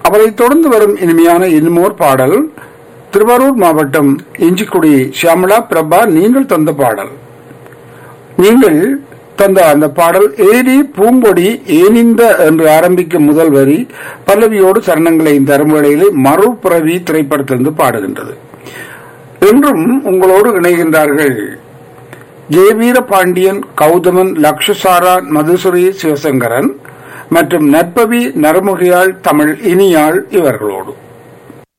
அவரை தொடர்ந்து வரும் இனிமையான இன்னுமோர் பாடல் திருவாரூர் மாவட்டம் இஞ்சிக்குடி ஷியாமலா பிரபா நீங்கள் தந்த பாடல் நீங்கள் தந்த அந்த பாடல் ஏரி பூம்பொடி ஏனிந்த என்று ஆரம்பிக்கும் முதல் வரி பல்லவியோடு சரணங்களை தரும் வேளையிலே மறுபிறவி திரைப்படத்திலிருந்து பாடுகின்றது என்றும் உங்களோடு இணைகின்றார்கள் ஜெயவீர பாண்டியன் கௌதமன் லக்ஷசாரா மதுசுரி சிவசங்கரன் மற்றும் நற்பவி நரமுகியாள் தமிழ் இனியாள் இவர்களோடு